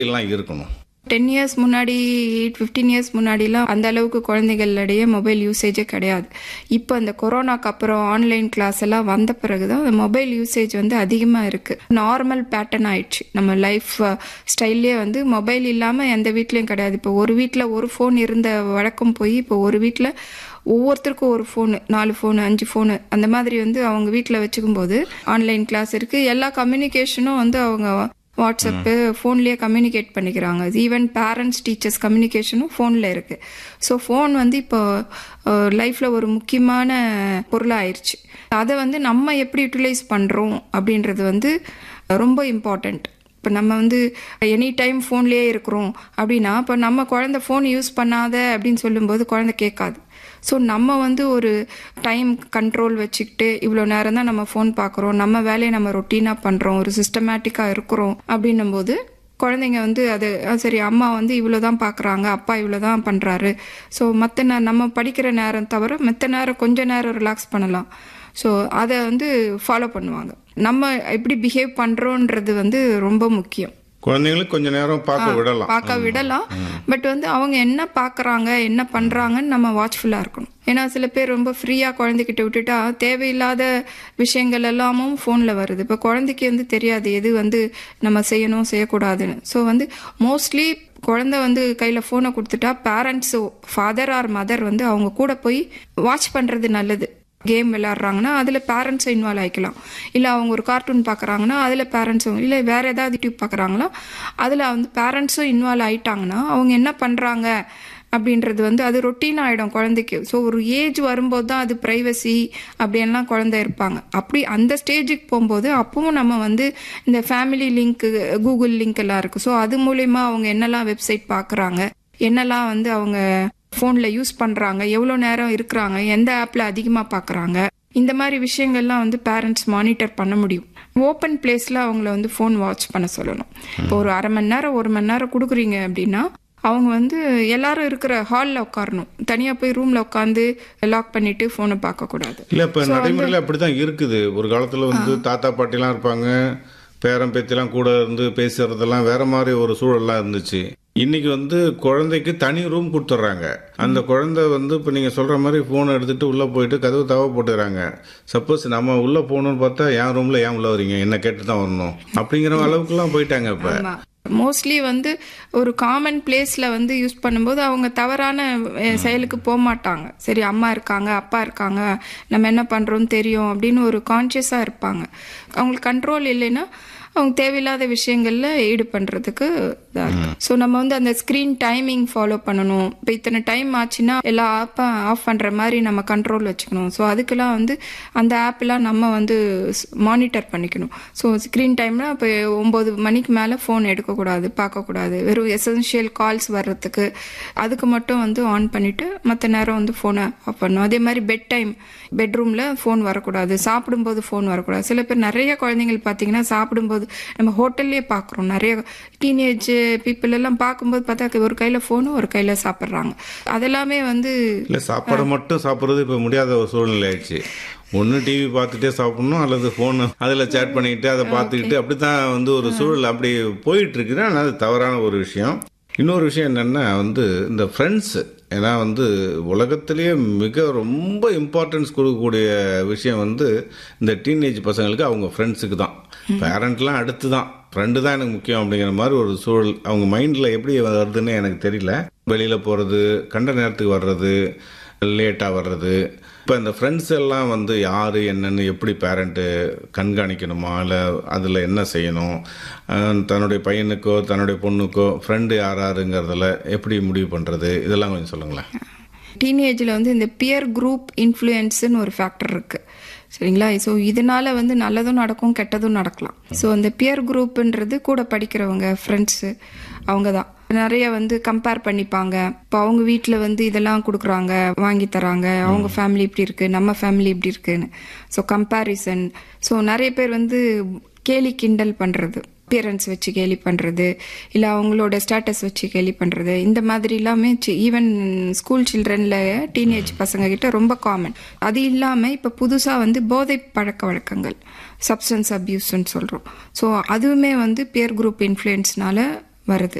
எல்லாம் இருக்கணும் ten years முன்னாடி ஃபிஃப்டீன் இயர்ஸ் முன்னாடிலாம் அந்த அளவுக்கு குழந்தைகளிடையே மொபைல் யூசேஜே கிடையாது இப்போ அந்த கொரோனாக்கு அப்புறம் ஆன்லைன் கிளாஸ் எல்லாம் வந்த பிறகு தான் அந்த மொபைல் யூசேஜ் வந்து அதிகமாக இருக்கு நார்மல் பேட்டர்ன் ஆயிடுச்சு நம்ம லைஃப் ஸ்டைல்லே வந்து மொபைல் இல்லாமல் எந்த வீட்லேயும் கிடையாது இப்போ ஒரு வீட்டில் ஒரு ஃபோன் இருந்த வழக்கம் போய் இப்போ ஒரு வீட்டில் ஒவ்வொருத்தருக்கும் ஒரு ஃபோனு நாலு ஃபோனு அஞ்சு ஃபோனு அந்த மாதிரி வந்து அவங்க வீட்டில் வச்சுக்கும் போது ஆன்லைன் கிளாஸ் இருக்குது எல்லா கம்யூனிகேஷனும் வந்து அவங்க வாட்ஸ்அப்பு ஃபோன்லேயே கம்யூனிகேட் பண்ணிக்கிறாங்க ஈவன் பேரண்ட்ஸ் டீச்சர்ஸ் கம்யூனிகேஷனும் ஃபோனில் இருக்கு ஸோ ஃபோன் வந்து இப்போ லைஃப்பில் ஒரு முக்கியமான பொருளாயிருச்சு அதை வந்து நம்ம எப்படி யூட்டிலைஸ் பண்ணுறோம் அப்படின்றது வந்து ரொம்ப இம்பார்ட்டண்ட் இப்போ நம்ம வந்து எனி டைம் ஃபோன்லேயே இருக்கிறோம் அப்படின்னா இப்போ நம்ம குழந்தை ஃபோன் யூஸ் பண்ணாத அப்படின்னு சொல்லும்போது குழந்தை கேட்காது ஸோ நம்ம வந்து ஒரு டைம் கண்ட்ரோல் வச்சுக்கிட்டு இவ்வளோ நேரம் தான் நம்ம ஃபோன் பார்க்குறோம் நம்ம வேலையை நம்ம ரொட்டீனாக பண்ணுறோம் ஒரு சிஸ்டமேட்டிக்காக இருக்கிறோம் அப்படின்னும் போது குழந்தைங்க வந்து அது "ஆ, சரி அம்மா வந்து இவ்வளோ தான் பார்க்குறாங்க அப்பா இவ்வளோ தான் பண்ணுறாரு ஸோ மற்ற நே நம்ம படிக்கிற நேரம் தவிர மற்ற நேரம் கொஞ்ச நேரம் ரிலாக்ஸ் பண்ணலாம் ஸோ அதை வந்து ஃபாலோ பண்ணுவாங்க நம்ம எப்படி பிஹேவ் பண்ணுறோன்றது வந்து ரொம்ப முக்கியம் குழந்தைங்களுக்கு கொஞ்ச நேரம் பார்க்க விடலாம் பார்க்க விடலாம் பட் வந்து அவங்க என்ன பார்க்கறாங்க என்ன பண்றாங்கன்னு நம்ம வாட்ச்ஃபுல்லா இருக்கணும் ஏன்னா சில பேர் ரொம்ப ஃப்ரீயா குழந்தைகிட்ட விட்டுட்டா தேவையில்லாத விஷயங்கள் எல்லாமும் ஃபோனில் வருது இப்போ குழந்தைக்கு வந்து தெரியாது எது வந்து நம்ம செய்யணும் செய்யக்கூடாதுன்னு ஸோ வந்து மோஸ்ட்லி குழந்தை வந்து கையில் ஃபோனை கொடுத்துட்டா பேரண்ட்ஸ் ஃபாதர் ஆர் மதர் வந்து அவங்க கூட போய் வாட்ச் பண்ணுறது நல்லது கேம் விளையாடுறாங்கன்னா அதில் பேரண்ட்ஸும் இன்வால்வ் ஆகிக்கலாம் இல்லை அவங்க ஒரு கார்ட்டூன் பார்க்குறாங்கன்னா அதில் பேரண்ட்ஸும் இல்லை வேறு ஏதாவது யூடியூப் பார்க்குறாங்களா அதில் வந்து பேரண்ட்ஸும் இன்வால்வ் ஆயிட்டாங்கன்னா அவங்க என்ன பண்ணுறாங்க அப்படின்றது வந்து அது ரொட்டீன் ஆகிடும் குழந்தைக்கு ஸோ ஒரு ஏஜ் வரும்போது தான் அது ப்ரைவசி அப்படின்லாம் குழந்தை இருப்பாங்க அப்படி அந்த ஸ்டேஜுக்கு போகும்போது அப்பவும் நம்ம வந்து இந்த ஃபேமிலி லிங்க் கூகுள் லிங்க் எல்லாம் இருக்குது ஸோ அது மூலயமா அவங்க என்னெல்லாம் வெப்சைட் பார்க்குறாங்க என்னெல்லாம் வந்து அவங்க ஃபோனில் யூஸ் பண்ணுறாங்க எவ்வளோ நேரம் இருக்கிறாங்க எந்த ஆப்பில் அதிகமாக பார்க்குறாங்க இந்த மாதிரி விஷயங்கள்லாம் வந்து பேரண்ட்ஸ் மானிட்டர் பண்ண முடியும் ஓப்பன் பிளேஸில் அவங்கள வந்து ஃபோன் வாட்ச் பண்ண சொல்லணும் இப்போ ஒரு அரை மணி நேரம் ஒரு மணி நேரம் கொடுக்குறீங்க அப்படின்னா அவங்க வந்து எல்லாரும் இருக்கிற ஹாலில் உட்காரணும் தனியாக போய் ரூமில் உட்காந்து லாக் பண்ணிட்டு ஃபோனை பார்க்கக்கூடாது இல்ல இப்ப நடைமுறையில் அப்படிதான் இருக்குது ஒரு காலத்துல வந்து தாத்தா பாட்டிலாம் இருப்பாங்க பேரன் பேத்திலாம் கூட இருந்து பேசுறதெல்லாம் வேற மாதிரி ஒரு சூழல்லாம் இருந்துச்சு இன்னைக்கு வந்து குழந்தைக்கு தனி ரூம் கொடுத்துட்றாங்க அந்த குழந்தை வந்து இப்போ நீங்கள் சொல்கிற மாதிரி ஃபோனை எடுத்துகிட்டு உள்ளே போயிட்டு கதவு தவ போட்டுறாங்க சப்போஸ் நம்ம உள்ளே போகணும்னு பார்த்தா என் ரூமில் ஏன் உள்ளே வரீங்க என்ன கேட்டு தான் வரணும் அப்படிங்கிற அளவுக்குலாம் போயிட்டாங்க இப்போ மோஸ்ட்லி வந்து ஒரு காமன் பிளேஸ்ல வந்து யூஸ் பண்ணும்போது அவங்க தவறான அஹ், செயலுக்கு போக மாட்டாங்க சரி அம்மா இருக்காங்க அப்பா இருக்காங்க நம்ம என்ன பண்றோம்னு தெரியும் அப்படின்னு ஒரு கான்சியஸா இருப்பாங்க அவங்களுக்கு கண்ட்ரோல் இல்லைன்னா அவங்க தேவையில்லாத விஷயங்கள்ல ஈடு பண்றதுக்கு இதா இருக்கு ஸோ நம்ம வந்து அந்த ஸ்கிரீன் டைமிங் ஃபாலோ பண்ணணும் இப்போ இத்தனை டைம் ஆச்சுன்னா எல்லா ஆப்பும் ஆஃப் பண்ற மாதிரி நம்ம கண்ட்ரோல் வச்சுக்கணும் ஸோ அதுக்கெல்லாம் வந்து அந்த ஆப்லாம் நம்ம வந்து மானிட்டர் பண்ணிக்கணும் ஸோ ஸ்க்ரீன் டைம்ல இப்போ ஒம்பது மணிக்கு மேலே ஃபோன் எடுக்கக்கூடாது பார்க்கக்கூடாது வெறும் எசென்ஷியல் கால்ஸ் வர்றதுக்கு அதுக்கு மட்டும் வந்து ஆன் பண்ணிட்டு மற்ற நேரம் வந்து ஃபோனை ஆஃப் பண்ணணும் அதே மாதிரி பெட் டைம் பெட்ரூமில் ஃபோன் வரக்கூடாது சாப்பிடும்போது ஃபோன் வரக்கூடாது சில பேர் நிறைய குழந்தைங்கள் பார்த்தீங்கன்னா சாப்பிடும்போது நம்ம ஹோட்டல்லே பார்க்குறோம் நிறைய டீனேஜ் பீப்புள் எல்லாம் பார்க்கும்போது பார்த்தா ஒரு கையில் ஃபோனும் ஒரு கையில் சாப்பிட்றாங்க அதெல்லாமே வந்து இல்லை சாப்பாடு மட்டும் சாப்பிட்றது இப்போ முடியாத ஒரு சூழ்நிலை ஆயிடுச்சு ஒன்று டிவி பார்த்துட்டே சாப்பிடணும் அல்லது ஃபோனு அதில் சேட் பண்ணிக்கிட்டு அதை பார்த்துக்கிட்டு அப்படி தான் வந்து ஒரு சூழல் அப்படி போயிட்டு இருக்குது ஆனால் அது தவறான ஒரு விஷயம் இன்னொரு விஷயம் என்னென்னா வந்து இந்த ஃப்ரெண்ட்ஸு ஏன்னா வந்து உலகத்திலேயே மிக ரொம்ப இம்பார்ட்டன்ஸ் கொடுக்கக்கூடிய விஷயம் வந்து இந்த டீனேஜ் பசங்களுக்கு அவங்க ஃப்ரெண்ட்ஸுக்கு தான் பேரண்ட்லாம் அடுத்து தான் ஃப்ரெண்டு தான் எனக்கு முக்கியம் அப்படிங்கிற மாதிரி ஒரு சூழல் அவங்க மைண்டில் எப்படி வருதுன்னு எனக்கு தெரியல வெளியில் போகிறது கண்ட நேரத்துக்கு வர்றது லேட்டாக வர்றது இப்போ இந்த ஃப்ரெண்ட்ஸ் எல்லாம் வந்து யார் என்னன்னு எப்படி பேரண்ட்டு கண்காணிக்கணுமா இல்லை அதில் என்ன செய்யணும் அஹ் தன்னுடைய பையனுக்கோ தன்னுடைய பொண்ணுக்கோ ஃப்ரெண்டு யார் யாருங்கிறதுல எப்படி முடிவு பண்ணுறது இதெல்லாம் கொஞ்சம் சொல்லுங்களேன் டீனேஜில் வந்து இந்த பியர் குரூப் இன்ஃப்ளூயன்ஸ்னு ஒரு ஃபேக்டர் இருக்கு சரிங்களா ஸோ இதனால வந்து நல்லதும் நடக்கும் கெட்டதும் நடக்கலாம் ஸோ அந்த பியர் குரூப்ன்றது கூட படிக்கிறவங்க ஃப்ரெண்ட்ஸு அவங்க தான் நிறைய வந்து கம்பேர் பண்ணிப்பாங்க இப்போ அவங்க வீட்டில் வந்து இதெல்லாம் கொடுக்குறாங்க வாங்கி தராங்க அவங்க ஃபேமிலி இப்படி இருக்கு நம்ம ஃபேமிலி இப்படி இருக்குன்னு ஸோ கம்பேரிசன் ஸோ நிறைய பேர் வந்து கேலி கிண்டல் பண்ணுறது அப்பியரன்ஸ் வச்சு கேலி பண்ணுறது இல்லை அவங்களோட ஸ்டேட்டஸ் வச்சு கேலி பண்ணுறது இந்த மாதிரி எல்லாமே ஈவன் ஸ்கூல் சில்ட்ரனில் டீனேஜ் பசங்க கிட்ட ரொம்ப காமன் அது இல்லாமல் இப்போ புதுசாக வந்து போதை பழக்க வழக்கங்கள் சப்ஸ்டன்ஸ் அப்யூஸ்ன்னு சொல்கிறோம் ஸோ அதுவுமே வந்து பியர் குரூப் இன்ஃப்ளூயன்ஸ்னால வருது